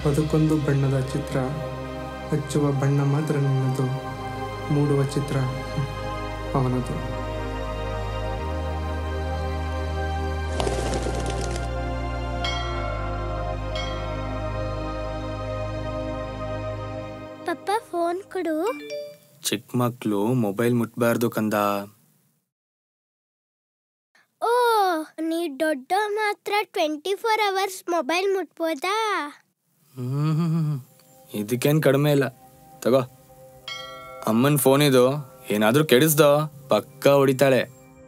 ಬದುಕೊಂದು ಬಣ್ಣದ ಚಿತ್ರ ಹಚ್ಚುವ ಬಣ್ಣ ಮಾತ್ರ ನಿನ್ನದು ಮೂಡುವ ಚಿತ್ರ ಹ್ಮ್, ಅವನದು ಪಪ್ಪ ಫೋನ್ ಕೊಡು ಚಿಕ್ಕ ಮಕ್ಕಳು ಮೊಬೈಲ್ ಮುಟ್ಬಾರ್ದು ಕಂದ ಓ ನೀ ದೊಡ್ಡ ಮಾತ್ರ ಟ್ವೆಂಟಿ ಫೋರ್ ಅವರ್ಸ್ ಮೊಬೈಲ್ ಮುಟ್ಬೋದಾ ಹ್ಮ್ ಇದಕ್ಕೇನು ಕಡಿಮೆ ಇಲ್ಲ ತಗೋ ಅಮ್ಮನ ಫೋನ್ ಇದು ಏನಾದ್ರೂ ಕೆಡಿಸ್ದೋ ಪಕ್ಕ ಹೊಡಿತಾಳೆ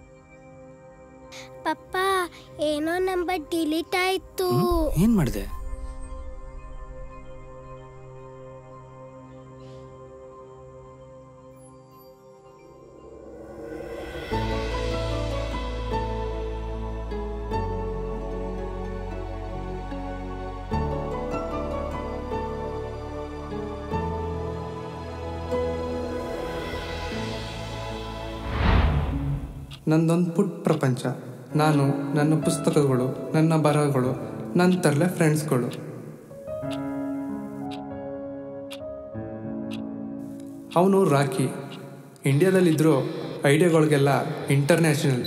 ಪಪ್ಪ ಏನೋ ನಂಬರ್ ಡಿಲೀಟ್ ಆಯ್ತು ಏನ್ ಮಾಡಿದೆ ನಂದೊಂದು ಪುಟ್ ಪ್ರಪಂಚ ನಾನು ನನ್ನ ಪುಸ್ತಕಗಳು ನನ್ನ ಬರಹಗಳು ನನ್ನ ತರಲೆ ಫ್ರೆಂಡ್ಸ್ಗಳು ಅವನು ರಾಕಿ ಇಂಡಿಯಾದಲ್ಲಿದ್ದರೂ ಐಡಿಯಾಗಳಿಗೆಲ್ಲ ಇಂಟರ್ನ್ಯಾಷನಲ್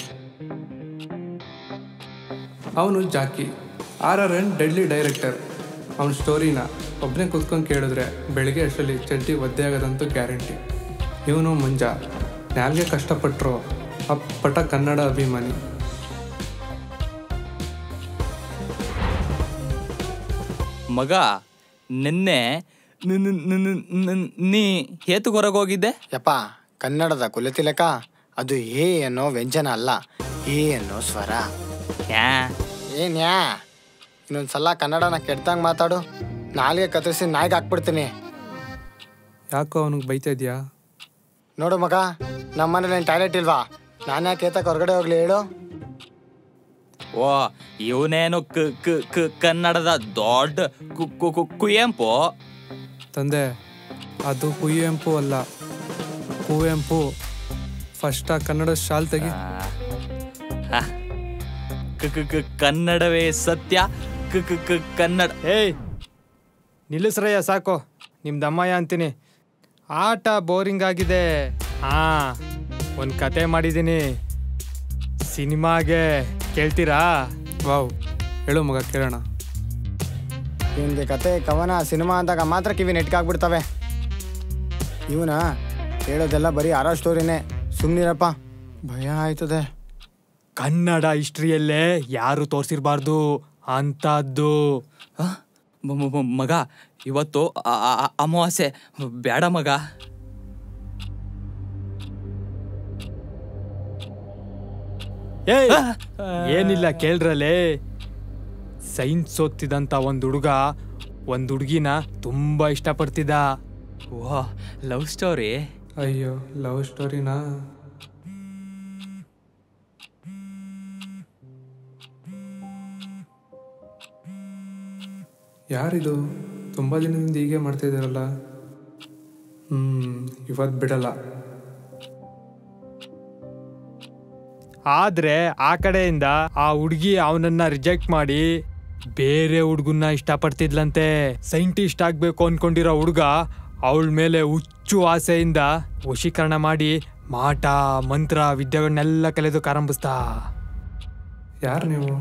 ಅವನು Jackie R R N deadly director ಅವನ ಸ್ಟೋರಿನ ಒಬ್ಬನೇ ಕೂತ್ಕೊಂಡು ಕೇಳಿದ್ರೆ ಬೆಳಿಗ್ಗೆ ಅಷ್ಟರಲ್ಲಿ ಚಡ್ಡಿ ಒದ್ದೆ ಆಗೋದಂತೂ ಗ್ಯಾರಂಟಿ ಇವನು ಮುಂಜಾ ನಾಲ್ಗೆ ಕಷ್ಟಪಟ್ಟರು ಅಪ್ಪಟ ಕನ್ನಡ ಅಭಿಮಾನಿ ಮಗ ನಿನ್ನೆ ನ- ನ- ನ- ನ- ನ- ನೀ ಹೇತುಗೆ ಹೊರಗೆ ಹೋಗಿದ್ದೆ ಯಪ್ಪ ಕನ್ನಡದ ಕುಲತಿಲಕ ಅದು ಏ ಅನ್ನೋ ವ್ಯಂಜನ ಅಲ್ಲ ಏ ಅನ್ನೋ ಸ್ವರ ಯಾ ಏನ್ಯಾ ಇನ್ನೊಂದ್ಸಲ ಕನ್ನಡನ ಕೆಡ್ದಂಗೆ ಮಾತಾಡು ನಾಲ್ಗೆ ಕತ್ತರಿಸಿ ನಾಯಿಗೆ ಹಾಕ್ಬಿಡ್ತೀನಿ ಯಾಕೋ ಅವನಿಗೆ ಬೈತಾ ಇದೆಯಾ ನೋಡು ಮಗ ನಮ್ಮ ಮನೇಲಿ ಟಾಯ್ಲೆಟ್ ಇಲ್ವಾ ನಾನು ಯಾಕೆ ಏತಕ್ಕೆ ಹೊರಗಡೆ ಹೋಗ್ಲಿ ಹೇಳು ಓ ಇವನೇನು ಕ ಕ- ಕ ಕನ್ನಡದ ದೊಡ್ಡ ಕು- ಕು- ಕು- ಕುವೆಂಪು ತಂದೆ ಅದು ಕುವೆಂಪು ಅಲ್ಲ ಕುವೆಂಪು ಫಸ್ಟ್ ಆ ಕನ್ನಡ ಶಾಲ್ ತೆಗಿ ಹ. ಕ- ಕ- ಕ- ಕನ್ನಡವೇ ಸತ್ಯ ಕ- ಕ- ಕ- ಕನ್ನಡ ಏಯ್ ನಿಲ್ಲಿಸ್ರಯ್ಯ ಸಾಕು ನಿಮ್ದು ಅಮ್ಮಯ್ಯ ಅಂತೀನಿ ಆಟ ಬೋರಿಂಗ್ ಆಗಿದೆ ಹಾ ಒಂದು ಕತೆ ಮಾಡಿದ್ದೀನಿ ಸಿನಿಮಾಗೆ ಕೇಳ್ತೀರಾ ವಾವ್ ಹೇಳು ಮಗ ಕೇಳೋಣ ಇವನಿಗೆ ಕತೆ ಕವನ ಸಿನಿಮಾ ಅಂದಾಗ ಮಾತ್ರ ಕಿವಿ ನೆಟ್ಕಾಗ್ಬಿಡ್ತವೆ ಇವನ ಹೇಳೋದೆಲ್ಲ ಬರೀ ಆರೋ ಸ್ಟೋರಿನೇ ಸುಮ್ಮನಿರಪ್ಪ ಭಯ ಆಯ್ತದೆ ಕನ್ನಡ ಹಿಸ್ಟ್ರಿಯಲ್ಲೇ ಯಾರು ತೋರಿಸಿರ್ಬಾರ್ದು ಅಂಥದ್ದು ಹ? ಮ- ಮ- ಮ- ಮಗ ಇವತ್ತು ಆ- ಆ- ಆ- ಅಮಾವಾಸ್ಯೆ ಬೇಡ ಮಗ ಏಯ್ ಏನಿಲ್ಲ ಕೇಳ್ರಲ್ಲೇ ಸೈನ್ಸ್ ಓದ್ತಿದಂತ ಒಂದು ಹುಡುಗ ಒಂದು ಹುಡುಗಿನ ತುಂಬಾ ಇಷ್ಟಪಡ್ತಿದ್ದ ಓ ಲವ್ ಸ್ಟೋರಿ ಅಯ್ಯೋ ಲವ್ ಸ್ಟೋರಿನಾ ಯಾರಿದು ತುಂಬ ದಿನದಿಂದ ಹೀಗೆ ಮಾಡ್ತಾ ಇದ್ದಾರಲ್ಲ ಹ್ಮ್ ಇವತ್ತು ಬಿಡಲ್ಲ ಆದ್ರೆ ಆ ಕಡೆಯಿಂದ ಆ ಹುಡುಗಿ ಅವನನ್ನ ರಿಜೆಕ್ಟ್ ಮಾಡಿ ಬೇರೆ ಹುಡುಗನ್ನ ಇಷ್ಟಪಡ್ತಿದ್ಲಂತೆ ಸೈಂಟಿಸ್ಟ್ ಆಗ್ಬೇಕು ಅನ್ಕೊಂಡಿರೋ ಹುಡುಗ ಅವಳ ಮೇಲೆ ಹುಚ್ಚು ಆಸೆಯಿಂದ ವಶೀಕರಣ ಮಾಡಿ ಮಾಟ ಮಂತ್ರ ವಿದ್ಯೆಗಳನ್ನೆಲ್ಲ ಕಲಿಯೋದಕ್ಕೆ ಆರಂಭಿಸ್ದ ಯಾರು ನೀವು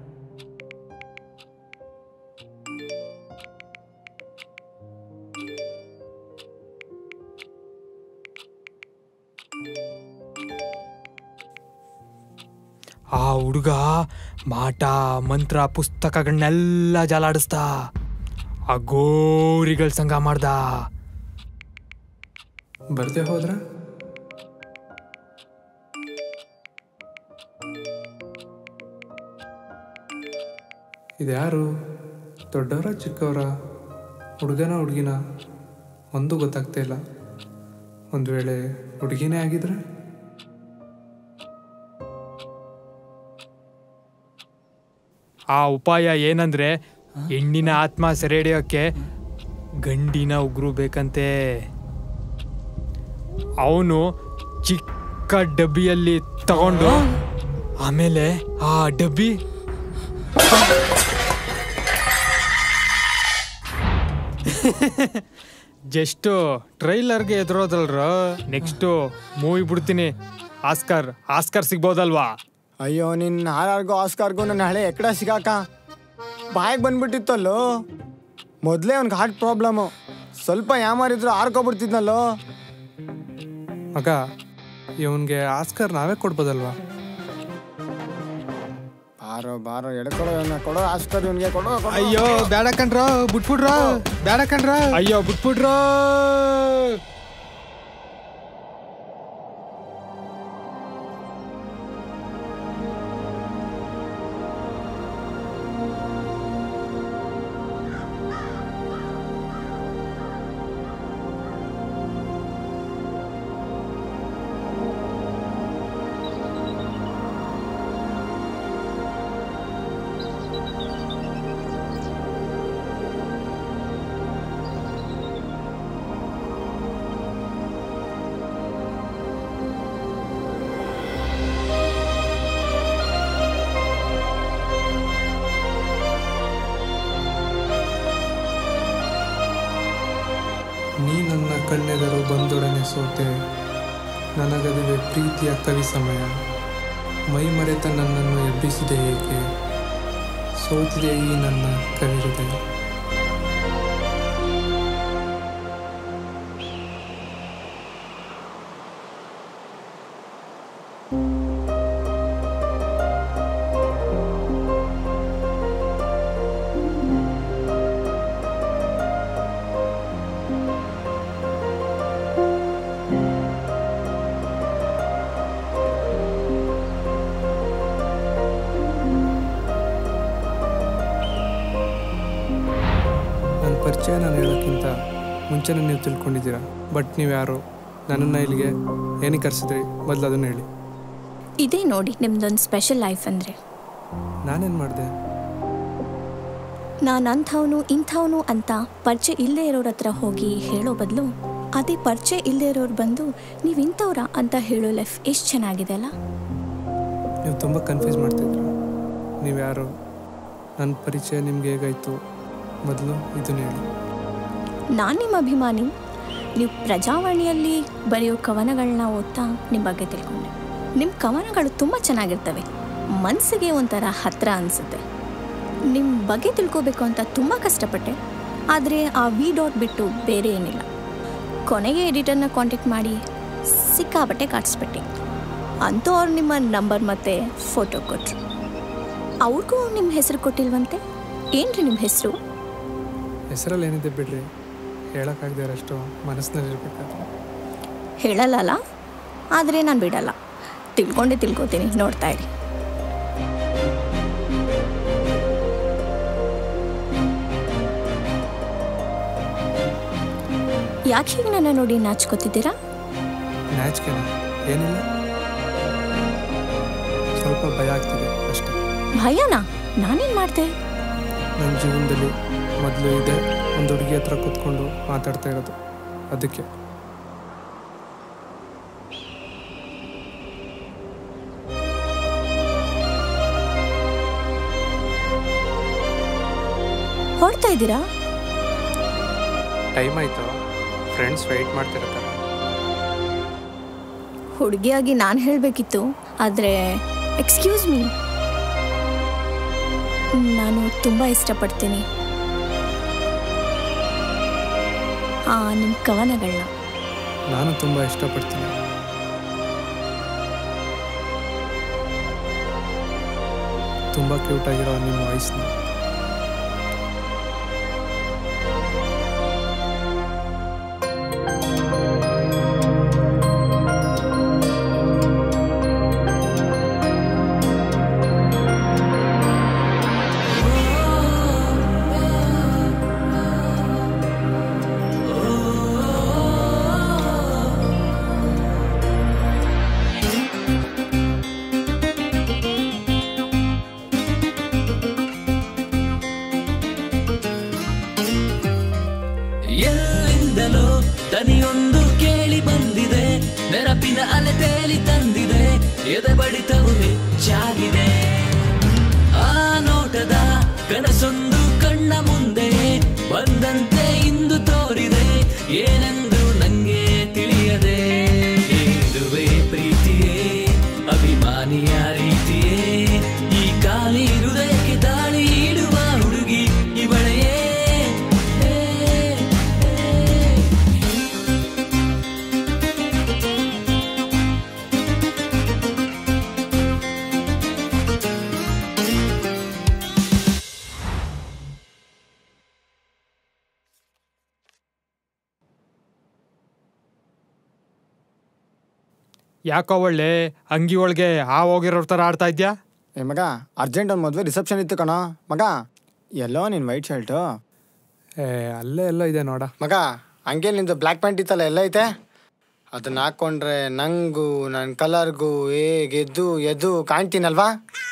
ಆ ಹುಡುಗ ಮಾಟ ಮಂತ್ರ ಪುಸ್ತಕಗಳನ್ನೆಲ್ಲ ಜಾಲಾಡಿಸ್ದ ಆ ಗೋರಿಗಳ ಸಂಘ ಮಾಡ್ದ ಬರ್ದೇ ಹೋದ್ರ ಇದ್ಯಾರು ದೊಡ್ಡವರ ಚಿಕ್ಕವರ ಹುಡುಗನ ಹುಡುಗಿನ ಒಂದು ಗೊತ್ತಾಗ್ತಾ ಇಲ್ಲ ಒಂದು ವೇಳೆ ಹುಡುಗಿನೇ ಆಗಿದ್ರೆ ಆ ಉಪಾಯ ಏನಂದ್ರೆ ಹೆಣ್ಣಿನ ಆತ್ಮ ಸೆರೆ ಹಿಡಿಯೋಕ್ಕೆ ಗಂಡಿನ ಉಗ್ರು ಬೇಕಂತೆ ಅವನು ಚಿಕ್ಕ ಡಬ್ಬಿಯಲ್ಲಿ ತಗೊಂಡು ಆಮೇಲೆ ಆ ಡಬ್ಬಿ ಜಸ್ಟ್ ಟ್ರೈಲರ್ಗೆ ಎದುರೋದಲ್ರ ನೆಕ್ಸ್ಟು ಮೂವಿ ಬಿಡ್ತೀನಿ ಆಸ್ಕರ್ ಆಸ್ಕರ್ ಸಿಗ್ಬೋದಲ್ವಾ ಅಯ್ಯೋ ನಿನ್ನ ಆರ್ಆರ್ಗೂ ಆಸ್ಕಾರ್ಗೂ ನನ್ನ ಹಳೆ ಎಕ್ಕಡ ಸಿಗಾಕ ಬಾಯಿಗೆ ಬಂದ್ಬಿಟ್ಟಿತ್ತಲ್ಲೋ ಮೊದಲೇ ಅವ್ನಿಗೆ ಹಾರ್ಟ್ ಪ್ರಾಬ್ಲಮ್ಮು ಸ್ವಲ್ಪ ಯಾಮಾರಿದ್ರು ಆರ್ಕೊಬಿಡ್ತಿದ್ನಲ್ಲೋ ಮಗ ಇವನ್ಗೆ ಆಸ್ಕರ್ ನಾವೇ ಕೊಡ್ಬೋದಲ್ವಾ ಬಾರೋ ಬಾರೋ ಎಡ್ಕೊಡೋ ಇವನ್ನ ಕೊಡೋ ಆಸ್ಕರ್ ಇವನಿಗೆ ಕೊಡೋ ಕೊಡೋ. ಅಯ್ಯೋ ಬೇಡ ಕಣ್ರ ಬಿಟ್ಬಿಡ್ರ ಬೇಡ ಕಣ್ರ ಅಯ್ಯೋ ಬಿಟ್ಬಿಡ್ರ ನೀ ನನ್ನ ಕಣ್ಣೆದರು ಬಂದೊಡನೆ ಸೋತೆ ನನಗದುವೆ ಪ್ರೀತಿಯ ಕವಿ ಸಮಯ ಮೈ ಮರೆತ ನನ್ನನ್ನು ಎಬ್ಬಿಸಿದೆ ಏಕೆ ಸೋತಿದೆ ಈ ನನ್ನ ಕವಿ ಹೃದಯ ನನ್ನ ಪರಿಚಯ ನಾನು ಹೇಳೋಕ್ಕಿಂತ ಮುಂಚೆನೇ ನೀವು ತಿಳ್ಕೊಂಡಿದ್ದೀರಾ ಬಟ್ ನೀವು ಯಾರು ನನ್ನನ್ನು ಇಲ್ಲಿಗೆ ಏನಕ್ಕೆ ಕರೆಸಿದ್ರಿ ಮೊದಲು ಅದನ್ನು ಹೇಳಿ ಇದೇ ನೋಡಿ ನಿಮ್ದೊಂದು ಸ್ಪೆಷಲ್ ಲೈಫ್ ಅಂದರೆ ನಾನೇನು ಮಾಡಿದೆ ನಾನು ಅಂಥವನು ಇಂಥವನು ಅಂತ ಪರಿಚಯ ಇಲ್ಲದೆ ಇರೋರ ಹತ್ರ ಹೋಗಿ ಹೇಳೋ ಬದಲು ಅದೇ ಪರಿಚಯ ಇಲ್ಲದೆ ಇರೋರು ಬಂದು ನೀವು ಇಂಥವ್ರ ಅಂತ ಹೇಳೋ ಲೈಫ್ ಎಷ್ಟು ಚೆನ್ನಾಗಿದೆ ಅಲ್ಲ ನೀವು ತುಂಬ ಕನ್ಫ್ಯೂಸ್ ಮಾಡ್ತಿದ್ರು ನೀವು ಯಾರು ನನ್ನ ಪರಿಚಯ ನಿಮ್ಗೆ ಹೇಗಾಯಿತು ಮೊದಲು ಇದನ್ನ ಹೇಳಿ ನಾನು ನಿಮ್ಮ ಅಭಿಮಾನಿ ನೀವು ಪ್ರಜಾವಾಣಿಯಲ್ಲಿ ಬರೆಯೋ ಕವನಗಳನ್ನ ಓದ್ತಾ ನಿಮ್ಮ ಬಗ್ಗೆ ತಿಳ್ಕೊಂಡೆ ನಿಮ್ಮ ಕವನಗಳು ತುಂಬ ಚೆನ್ನಾಗಿರ್ತವೆ ಮನಸ್ಸಿಗೆ ಒಂಥರ ಹತ್ತಿರ ಅನಿಸುತ್ತೆ ನಿಮ್ಮ ಬಗ್ಗೆ ತಿಳ್ಕೊಬೇಕು ಅಂತ ತುಂಬ ಕಷ್ಟಪಟ್ಟೆ ಆದರೆ ಆ ವಿ ಡಾಟ್ ಬಿಟ್ಟು ಬೇರೆ ಏನಿಲ್ಲ ಕೊನೆಗೆ ಎಡಿಟರ್ನ ಕಾಂಟ್ಯಾಕ್ಟ್ ಮಾಡಿ ಸಿಕ್ಕಾಬಟ್ಟೆ ಕಾಡಿಸ್ಬಿಟ್ಟೆ ಅಂತೂ ಅವ್ರು ನಿಮ್ಮ ನಂಬರ್ ಮತ್ತು ಫೋಟೋ ಕೊಟ್ಟರು ಅವ್ರಿಗೂ ನಿಮ್ಮ ಹೆಸರು ಕೊಟ್ಟಿಲ್ವಂತೆ ಏನ್ರಿ ನಿಮ್ಮ ಹೆಸರು ಹೆಸರಲ್ಲಿ ಏನಿದೆ ಬಿಡ್ರಿ ಹೇಳೋಕ್ಕಾಗದೇ ಇರೋಷ್ಟು ಮನಸ್ಸಿನಲ್ಲಿರ್ಬೇಕಾದ್ರೆ ಹೇಳಲ್ಲ ಆದರೆ ನಾನು ಬಿಡಲ್ಲ ತಿಳ್ಕೊಂಡೇ ತಿಳ್ಕೊತೀನಿ ನೋಡ್ತಾ ಇರಿ ಯಾಕೆ ಹೀಗೆ ನನ್ನ ನೋಡಿ ನಾಚ್ಕೋತಿದ್ದೀರಾ ನಾಚಿಕೆನ ಏನಿಲ್ಲ ಸ್ವಲ್ಪ ಭಯ ಆಗ್ತಿದೆ ಅಷ್ಟೇ ಭಯನಾ ನಾನೇನು ಮಾಡಿದೆ ನನ್ನ ಜೀವನದಲ್ಲಿ ಮೊದಲು ಇದೆ ಒಂದು ಹುಡುಗಿ ಹತ್ರ ಕೂತ್ಕೊಂಡು ಮಾತಾಡ್ತಾ ಇರೋದು ಅದಕ್ಕೆ ಹೊಡ್ತಾ ಇದ್ದೀರಾ ಟೈಮ್ ಆಯ್ತು ಫ್ರೆಂಡ್ಸ್ ವೆಯ್ಟ್ ಮಾಡ್ತಿರ್ತಾರೆ ಹುಡುಗಿಯಾಗಿ ನಾನು ಹೇಳಬೇಕಿತ್ತು ಆದರೆ ಎಕ್ಸ್ಕ್ಯೂಸ್ ಮೀ ನಾನು ತುಂಬ ಇಷ್ಟಪಡ್ತೀನಿ ಆ ನಿಮ್ಮ ಕವನಗಳನ್ನ ನಾನು ತುಂಬ ಇಷ್ಟಪಡ್ತೀನಿ ತುಂಬ ಕ್ಯೂಟಾಗಿರೋ ನಿಮ್ಮ ವಾಯ್ಸ್ನ ಎಲ್ಲಿಂದಲೋ ದನಿಯೊಂದು ಕೇಳಿ ಬಂದಿದೆ ನೆನಪಿನ ಅಲೆ ತೇಲಿ ತಂದಿದೆ ಎದೆ ಬಡಿತವು ಹೆಚ್ಚಾಗಿದೆ ಆ ನೋಟದ ಕನಸೊಂದು ಕಣ್ಣ ಮುಂದೆ ಬಂದಂತೆ ಇಂದು ಪ್ರೀತಿಯೇ ಅಭಿಮಾನಿಯ ರೀತಿಯೇ ಈ ಖಾಲಿ ಹೃದಯಕ್ಕೆ ದಾಳಿ ಇಡುವ ಹುಡುಗಿ ಇವಳೆಯೇ ಏ, ಏ. ಯಾಕೋ ಒಳ್ಳೆ ಅಂಗಿ ಒಳಗೆ ಆ ಹೋಗಿರೋ ಥರ ಆಡ್ತಾ ಇದ್ಯಾ ಏ ಮಗ ಅರ್ಜೆಂಟ್ ಒಂದು ಮದುವೆ ರಿಸೆಪ್ಷನ್ ಇತ್ತು ಕಣೋ ಮಗ ಎಲ್ಲೋ ನಿನ್ನ ವೈಟ್ ಶರ್ಟು ಏ ಅಲ್ಲೇ ಎಲ್ಲೋ ಇದೆ ನೋಡ ಮಗ ಹಂಗೆ ನಿಂದು ಬ್ಲ್ಯಾಕ್ ಪ್ಯಾಂಟ್ ಇತ್ತಲ್ಲ ಎಲ್ಲ ಐತೆ ಅದನ್ನ ಹಾಕ್ಕೊಂಡ್ರೆ ನಂಗೂ ನನ್ನ ಕಲರ್ಗೂ ಹೇಗೆ ಎದ್ದು ಎದ್ದು ಕಾಣ್ತೀನಲ್ವಾ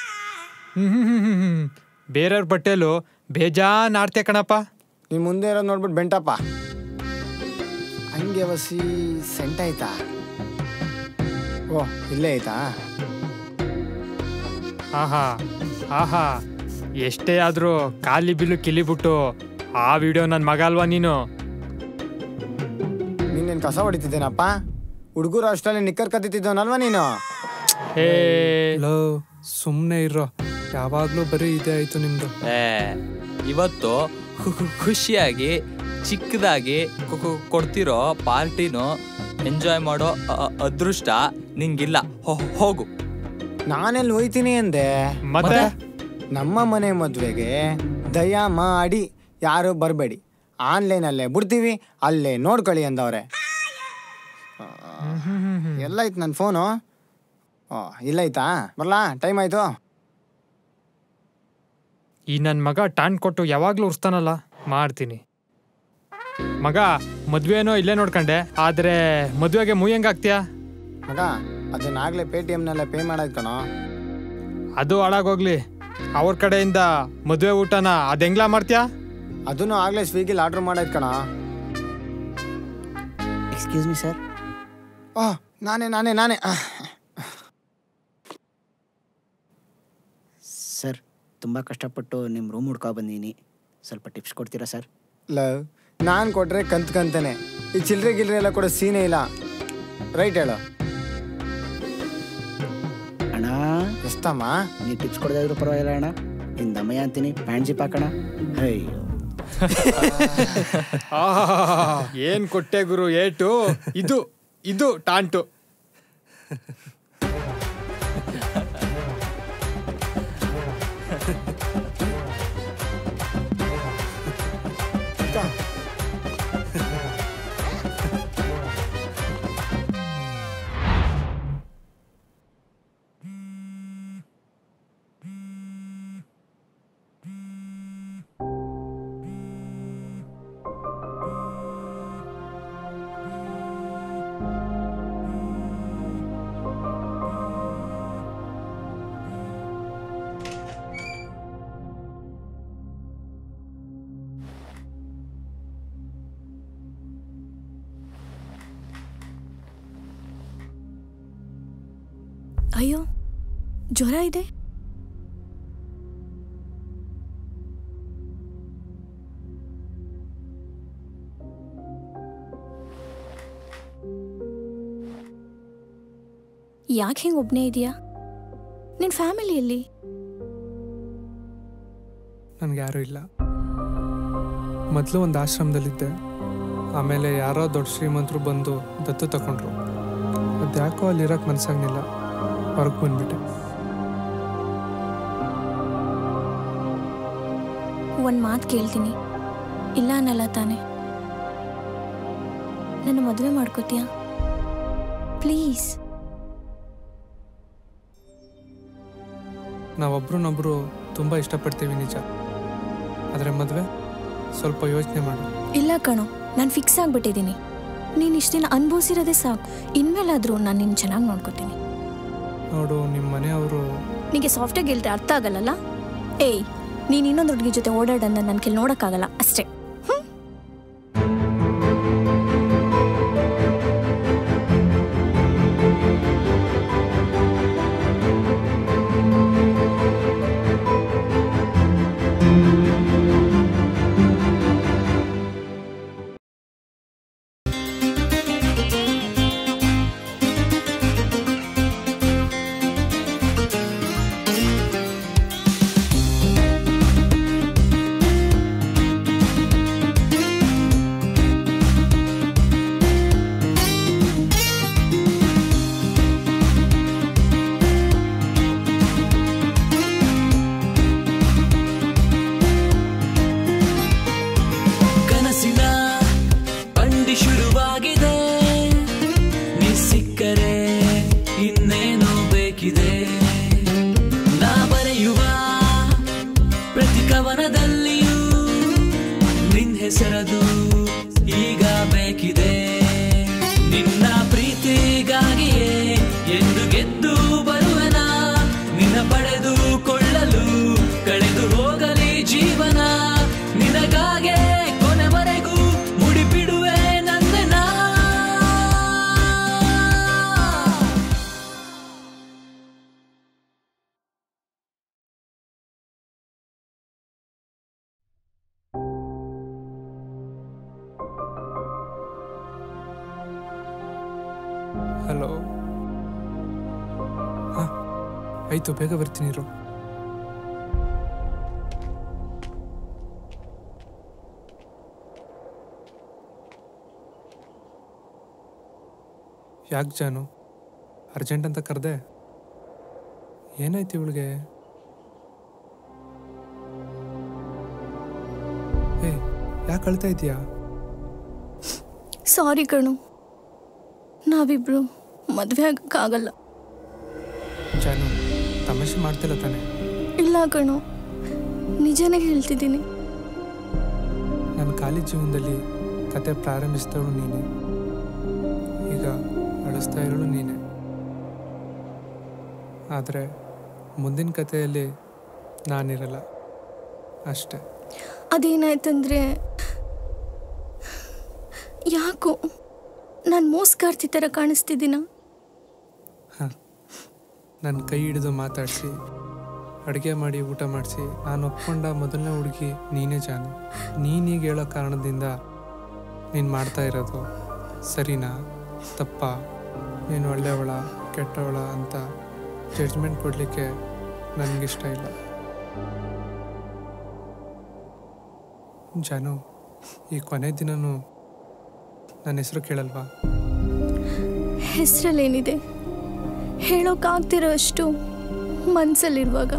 ಹ್ಮ್ ಬೇರೆಯವ್ರ ಬಟ್ಟೆಲು ಬೇಜಾನ್ ಆಡ್ತೀಯ ಕಣಪ್ಪ ನೀನು ಮುಂದೆ ಇರೋದು ನೋಡ್ಬಿಟ್ಟು ಬೆಂಟಪ್ಪ ಹಂಗೆ ವಸಿ ಸೆಂಟ್ ಆಯ್ತಾ ಓ ಇಲ್ಲೇ ಆಯ್ತಾ ಆಹಾ ಆಹಾ ಎಷ್ಟೇ ಆದ್ರೂ ಖಾಲಿ ಬಿಲ್ಲು ಕಿಲಿಬಿಟ್ಟು ಆ ವಿಡಿಯೋ ನನ್ನ ಮಗ ಅಲ್ವಾ ನೀನು ನೀನೇನು ಕಸ ಹೊಡಿತಿದ್ದೇನಪ್ಪ ಹುಡುಗರು ಅಷ್ಟರಲ್ಲಿ ನಿಕ್ಕರ್ ಕತ್ತಿದ್ದವನಲ್ವಾ ನೀನು ಏ ಲೋ ಸುಮ್ಮನೆ ಇರೋ ಯಾವಾಗಲೂ ಬರೀ ಇದೇ ಆಯ್ತು ನಿಮ್ದು ಏ ಇವತ್ತು ಖು- ಖು- ಖುಷಿಯಾಗಿ ಚಿಕ್ಕದಾಗಿ ಕೊ- ಕೊ- ಕೊಡ್ತಿರೋ ಪಾರ್ಟಿನೂ ಎಂಜಾಯ್ ಮಾಡೋ ಅ- ಅ- ಅದೃಷ್ಟ ನಿಂಗಿಲ್ಲ ಹೋ- ಹೋಗು ನಾನೆಲ್ಲಿ ಹೋಯ್ತೀನಿ ಅಂದೆ ಮತ್ತೆ ನಮ್ಮ ಮನೆ ಮದುವೆಗೆ ದಯ ಮಾಡಿ ಯಾರು ಬರಬೇಡಿ ಆನ್ಲೈನಲ್ಲೇ ಬಿಡ್ತೀವಿ ಅಲ್ಲೇ ನೋಡ್ಕೊಳ್ಳಿ ಅಂದವ್ರೆ ಎಲ್ಲೈತ್ ನನ್ನ ಫೋನು ಓ ಇಲ್ಲೈತಾ ಬರ್ಲಾ ಟೈಮ್ ಆಯ್ತು ಈ ನನ್ನ ಮಗ ಟಾನ್ ಕೊಟ್ಟು ಯಾವಾಗ್ಲೂ ಉರ್ಸ್ತಾನಲ್ಲ ಮಾಡ್ತೀನಿ ಮಗ ಮದ್ವೆನೋ ಇಲ್ಲೇ ನೋಡ್ಕಂಡೆ ಆದ್ರೆ ಮದ್ವೆಗೆ ಮುಯ್ಯಂಗ್ ಆಗ್ತೀಯಾ ಮಗ ಅದನ್ನಾಗಲೇ ಪೇ ಟಿ ಎಮ್ನಲ್ಲೇ ಪೇ ಮಾಡೋದು ಕಣೋ ಅದು ಹಾಳಾಗೋಗ್ಲಿ ಅವ್ರ ಕಡೆಯಿಂದ ಮದ್ವೆ ಊಟನ ಅದ್ ಹೆಂಗ್ಲಾ ಮಾಡ್ತೀಯಾ ಅದನ್ನು ಆಗಲೇ ಸ್ವಿಗ್ಗಿಲಿ ಆರ್ಡ್ರ್ ಮಾಡೋದು ಕಣೋ ಎಕ್ಸ್ಕ್ಯೂಸ್ ಮಿ ಸರ್ ಓ ನಾನೇ ನಾನೇ ನಾನೇ ಆಹ್. ಸರ್ ತುಂಬ ಕಷ್ಟಪಟ್ಟು ನಿಮ್ಮ ರೂಮ್ ಹುಡ್ಕೊ ಬಂದೀನಿ ಸ್ವಲ್ಪ ಟಿಪ್ಸ್ ಕೊಡ್ತೀರಾ ಸರ್ ಲವ್ ನಾನು ಕೊಟ್ರೆ ಕಂತ್ ಕಂತಾನೆ ಈ ಚಿಲ್ಲರೆ ಗಿಲ್ರೆ ಎಲ್ಲ ಕೊಡೋ ಸೀನೇ ಇಲ್ಲ ರೈಟ್ ಹೇಳು ಅಣ್ಣ ಎಷ್ಟಮ್ಮ ನೀವು ಟಿಪ್ಸ್ ಕೊಡದೇ ಇದ್ರೂ ಪರವಾಗಿಲ್ಲ ಅಣ್ಣ ನಿನ್ನ ದಮಯ ಅಂತೀನಿ ಪ್ಯಾಂಟ್ ಜಿಪ್ ಹಾಕೋಣ ಅಯ್ಯೋ ಆಹಾಹಾಹಾ, ಏನ್ ಕೊಟ್ಟೆ ಗುರು ಏಟು ಇದು ಇದು ಟಾಂಟು ಅಯ್ಯೋ ಜ್ವರ ಇದೆ ಯಾಕೆ ಹಿಂಗೆ ಒಬ್ಬನೇ ಇದೆಯಾ ನಿನ್ನ ಫ್ಯಾಮಿಲಿಯಲ್ಲಿ ನನಗೆ ಯಾರೂ ಇಲ್ಲ ಮೊದಲು ಒಂದು ಆಶ್ರಮದಲ್ಲಿದ್ದೆ ಆಮೇಲೆ ಯಾರೋ ದೊಡ್ಡ ಶ್ರೀಮಂತರು ಬಂದು ದತ್ತು ತಗೊಂಡ್ರು ಅದ್ಯಾಕೋ ಅಲ್ಲಿ ಇರೋಕೆ ಮನ್ಸಾಗ್ಲಿಲ್ಲ ಹೊರಗೆ ಬಂದ್ಬಿಟ್ಟೆ ಒಂದು ಮಾತು ಕೇಳ್ತೀನಿ ಇಲ್ಲ ಅನ್ನಲ್ಲ ತಾನೆ ನನ್ನ ಮದುವೆ ಮಾಡ್ಕೋತೀಯಾ ಪ್ಲೀಸ್ ನಾವೊಬ್ರನ್ನೊಬ್ರು ತುಂಬ ಇಷ್ಟಪಡ್ತೀವಿ ನಿಜ ಆದರೆ ಮದುವೆ ಸ್ವಲ್ಪ ಯೋಚನೆ ಮಾಡು ಇಲ್ಲ ಕಣೋ ನಾನು ಫಿಕ್ಸ್ ಆಗ್ಬಿಟ್ಟಿದ್ದೀನಿ ನೀನು ಇಷ್ಟು ದಿನ ಅನುಭವಿಸಿರೋದೇ ಸಾಕು ಇನ್ಮೇಲಾದರೂ ನಾನು ನಿನ್ನ ಚೆನ್ನಾಗಿ ನೋಡ್ಕೋತೀನಿ ನೋಡು ನಿಮ್ಮ ಮನೆಯವರು ನಿಮಗೆ ಸಾಫ್ಟಾಗಿ ಹೇಳ್ರೆ ಅರ್ಥ ಆಗಲ್ಲಲ್ಲ ಏಯ್ ನೀನು ಇನ್ನೊಂದು ಹುಡುಗಿ ಜೊತೆ ಓಡಾಡನ್ನ ನನ್ನ ಕೆಲ್ ನೋಡೋಕ್ಕಾಗಲ್ಲ ಅಷ್ಟೇ ಹ್ಮ್? ಕವನದಲ್ಲಿಯೂ ನಿನ್ ಹೆಸರದು ಈಗ ಬೇಕಿದೆ ನಿನ್ನ ಪ್ರೀತಿಗಾಗಿಯೇ ಎಂದು ಗೆದ್ದು ಬರುವನ ನಿನ್ನ ಪಡೆದುಕೊಳ್ಳಲು ಕಳೆದು ಹೋಗಲಿ ಜೀವನ ನಿನಗಾಗೆ ಕೊನೆವರೆಗೂ ಮುಡಿಪಿಡುವೆ ನನ್ನೆನ ಹಲೋ ಹಾಂ ಆಯಿತು ಬೇಗ ಬರ್ತೀನಿ ಇರು ಯಾಕೆ ಜಾನು ಅರ್ಜೆಂಟ್ ಅಂತ ಕರೆದೆ ಏನಾಯ್ತು ಇವಳಿಗೆ ಏ ಯಾಕೆ ಅಳ್ತಾ ಇದೀಯಾ ಸಾರಿ ಕಣು ನಾವಿಬ್ರು ಮದುವೆ ಆಗಕ್ಕಾಗಲ್ಲ ಜಾನು ತಮಾಷೆ ಮಾಡ್ತಿಲ್ಲ ತಾನೆ ಇಲ್ಲ ಕಣು ನಿಜನೇ ಹೇಳ್ತಿದ್ದೀನಿ ನನ್ನ ಖಾಲಿ ಜೀವನದಲ್ಲಿ ಕತೆ ಪ್ರಾರಂಭಿಸಿದವಳು ನೀನೆ ಈಗ ಅಳಿಸ್ತಾ ಇರೋಳು ನೀನೆ ಆದರೆ ಮುಂದಿನ ಕಥೆಯಲ್ಲಿ ನಾನಿರಲ್ಲ ಅಷ್ಟೆ ಅದೇನಾಯ್ತಂದ್ರೆ ಯಾಕೋ ನಾನು ಮೋಸ್ಗಾರ್ತಿ ಥರ ಕಾಣಿಸ್ತಿದ್ದೀನ ಹಾಂ ನನ್ನ ಕೈ ಹಿಡಿದು ಮಾತಾಡಿಸಿ ಅಡುಗೆ ಮಾಡಿ ಊಟ ಮಾಡಿಸಿ ನಾನು ಒಪ್ಕೊಂಡ ಮೊದಲನೇ ಹುಡುಗಿ ನೀನೇ ಜಾನು ನೀನೀಗ ಹೇಳೋ ಕಾರಣದಿಂದ ನೀನು ಮಾಡ್ತಾ ಇರೋದು ಸರಿನಾ ತಪ್ಪ ನೀನು ಒಳ್ಳೆಯವಳ ಕೆಟ್ಟವಳ ಅಂತ ಜಡ್ಜ್ಮೆಂಟ್ ಕೊಡಲಿಕ್ಕೆ ನನಗಿಷ್ಟ ಇಲ್ಲ ಜಾನು ಈ ಕೊನೆ ದಿನನೂ ನನ್ನ ಹೆಸರು ಕೇಳಲ್ವಾ ಹೆಸರಲ್ಲೇನಿದೆ ಹೇಳೋಕ್ಕಾಗ್ತಿರೋ ಅಷ್ಟು ಮನಸ್ಸಲ್ಲಿರುವಾಗ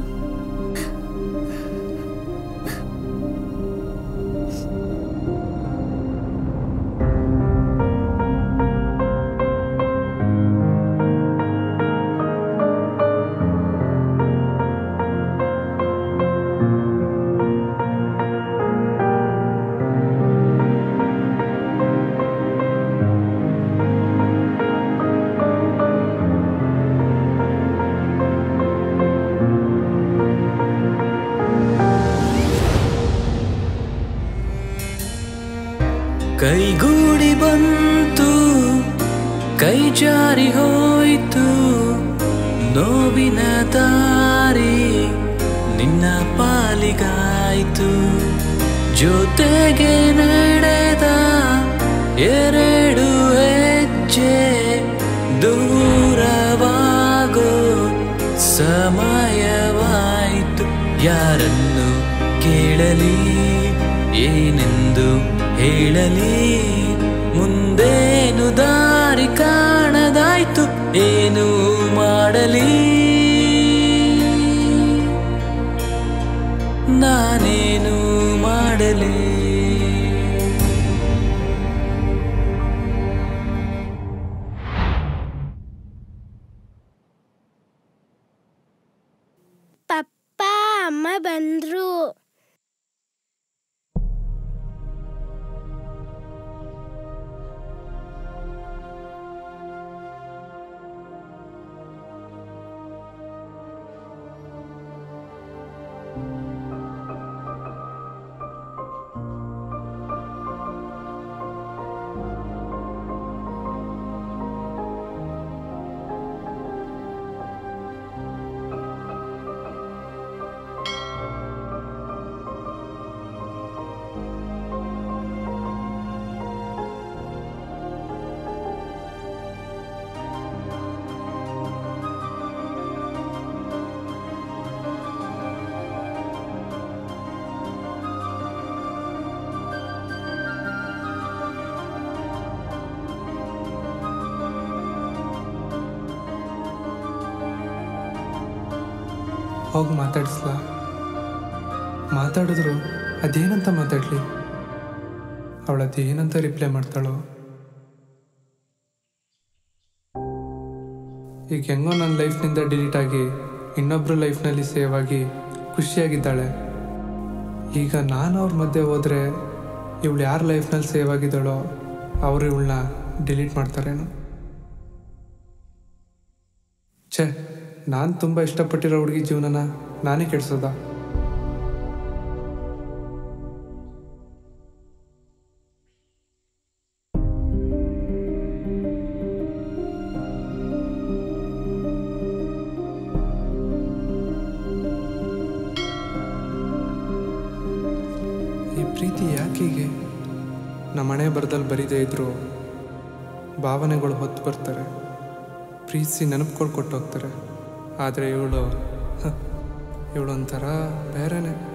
ಕೈಗೂಡಿ ಬಂತು ಕೈ ಜಾರಿ ಹೋಯ್ತು ನೋವಿನ ದಾರಿ ನಿನ್ನ ಪಾಲಿಗಾಯ್ತು ಜೊತೆಗೆ ನಡೆದ ಎರಡು ಹೆಜ್ಜೆ ದೂರವಾಗೋ ಸಮಯವಾಯಿತು ಯಾರನ್ನು ಕೇಳಲಿ ಏನೆಂದು ಹೇಳಲಿ ಮುಂದೇನು ದಾರಿ ಕಾಣದಾಯ್ತು ಏನು ಮಾಡಲಿ ನಾನೇನು ಮಾಡಲಿ ಪಪ್ಪ ಅಮ್ಮ ಬಂದ್ರು ಹೋಗಿ ಮಾತಾಡಿಸ್ಲಾ ಮಾತಾಡಿದ್ರು ಅದೇನಂತ ಮಾತಾಡಲಿ ಅವಳು ಅದೇನಂತ ರಿಪ್ಲೈ ಮಾಡ್ತಾಳೋ ಈಗ ಹೆಂಗೋ ನನ್ನ ಲೈಫ್ನಿಂದ ಡಿಲೀಟ್ ಆಗಿ ಇನ್ನೊಬ್ಬರ ಲೈಫ್ನಲ್ಲಿ ಸೇವ್ ಆಗಿ ಖುಷಿಯಾಗಿದ್ದಾಳೆ ಈಗ ನಾನು ಅವ್ರ ಮಧ್ಯೆ ಹೋದರೆ ಇವಳು ಯಾರ ಲೈಫ್ನಲ್ಲಿ ಸೇವ್ ಆಗಿದ್ದಾಳೋ ಅವರು ಇವಳನ್ನ ಡಿಲೀಟ್ ಮಾಡ್ತಾರೇನೋ ಛೇ ನಾನು ತುಂಬ ಇಷ್ಟಪಟ್ಟಿರೋ ಹುಡುಗಿ ಜೀವನನ ನಾನೇ ಕೆಡ್ಸೋದ ಈ ಪ್ರೀತಿ ಯಾಕೆ ಹೀಗೆ ನಮ್ಮ ಮನೆ ಬರದಲ್ಲಿ ಬರೀದೇ ಇದ್ರು ಭಾವನೆಗಳು ಹೊತ್ತು ಬರ್ತಾರೆ ಪ್ರೀತಿಸಿ ನೆನಪುಗಳು ಕೊಟ್ಟು ಹೋಗ್ತಾರೆ ಆದರೆ ಇವಳು ಇವಳು ಒಂಥರ ಬೇರೆನೇ